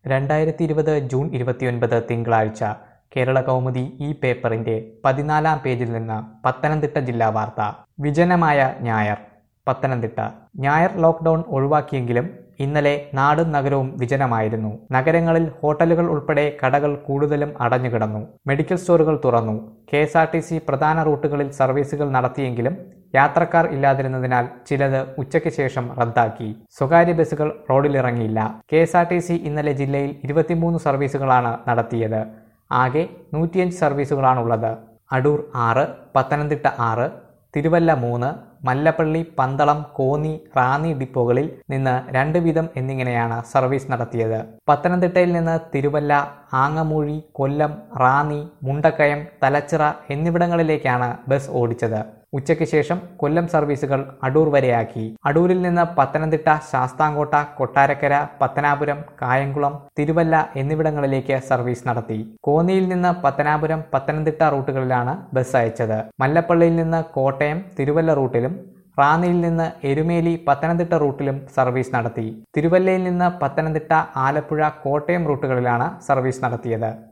രണ്ടായിരത്തി ഇരുപത് ജൂൺ ഇരുപത്തിയൊൻപത് തിങ്കളാഴ്ച കേരള കൗമുദി ഈ പേപ്പറിന്റെ പതിനാലാം പേജിൽ നിന്ന് പത്തനംതിട്ട ജില്ലാ വാർത്ത വിജനമായ ഞായർ പത്തനംതിട്ട ഞായർ ലോക്ക്ഡൌൺ ഒഴിവാക്കിയെങ്കിലും ഇന്നലെ നാടും നഗരവും വിജനമായിരുന്നു നഗരങ്ങളിൽ ഹോട്ടലുകൾ ഉൾപ്പെടെ കടകൾ കൂടുതലും അടഞ്ഞുകിടന്നു മെഡിക്കൽ സ്റ്റോറുകൾ തുറന്നു K S R T C പ്രധാന റൂട്ടുകളിൽ സർവീസുകൾ നടത്തിയെങ്കിലും യാത്രക്കാർ ഇല്ലാതിരുന്നതിനാൽ ചിലത് ഉച്ചയ്ക്ക് ശേഷം റദ്ദാക്കി സ്വകാര്യ ബസ്സുകൾ റോഡിലിറങ്ങിയില്ല K S R T C ഇന്നലെ ജില്ലയിൽ ഇരുപത്തിമൂന്ന് സർവീസുകളാണ് നടത്തിയത് ആകെ നൂറ്റിയഞ്ച് സർവീസുകളാണുള്ളത് അടൂർ ആറ് പത്തനംതിട്ട ആറ് തിരുവല്ല മൂന്ന് മല്ലപ്പള്ളി പന്തളം കോന്നി റാന്നി ഡിപ്പോകളിൽ നിന്ന് രണ്ട് വീതം എന്നിങ്ങനെയാണ് സർവീസ് നടത്തിയത് പത്തനംതിട്ടയിൽ നിന്ന് തിരുവല്ല ആങ്ങമൂഴി കൊല്ലം റാന്നി മുണ്ടക്കയം തലച്ചിറ എന്നിവിടങ്ങളിലേക്കാണ് ബസ് ഓടിച്ചത് ഉച്ചയ്ക്ക് ശേഷം കൊല്ലം സർവീസുകൾ അടൂർ വരെയാക്കി അടൂരിൽ നിന്ന് പത്തനംതിട്ട ശാസ്താംകോട്ട കൊട്ടാരക്കര പത്തനാപുരം കായംകുളം തിരുവല്ല എന്നിവിടങ്ങളിലേക്ക് സർവീസ് നടത്തി കോന്നിയിൽ നിന്ന് പത്തനാപുരം പത്തനംതിട്ട റൂട്ടുകളിലാണ് ബസ് അയച്ചത് മല്ലപ്പള്ളിയിൽ നിന്ന് കോട്ടയം തിരുവല്ല റൂട്ടിലും റാന്നിയിൽ നിന്ന് എരുമേലി പത്തനംതിട്ട റൂട്ടിലും സർവീസ് നടത്തി തിരുവല്ലയിൽ നിന്ന് പത്തനംതിട്ട ആലപ്പുഴ കോട്ടയം റൂട്ടുകളിലാണ് സർവീസ് നടത്തിയത്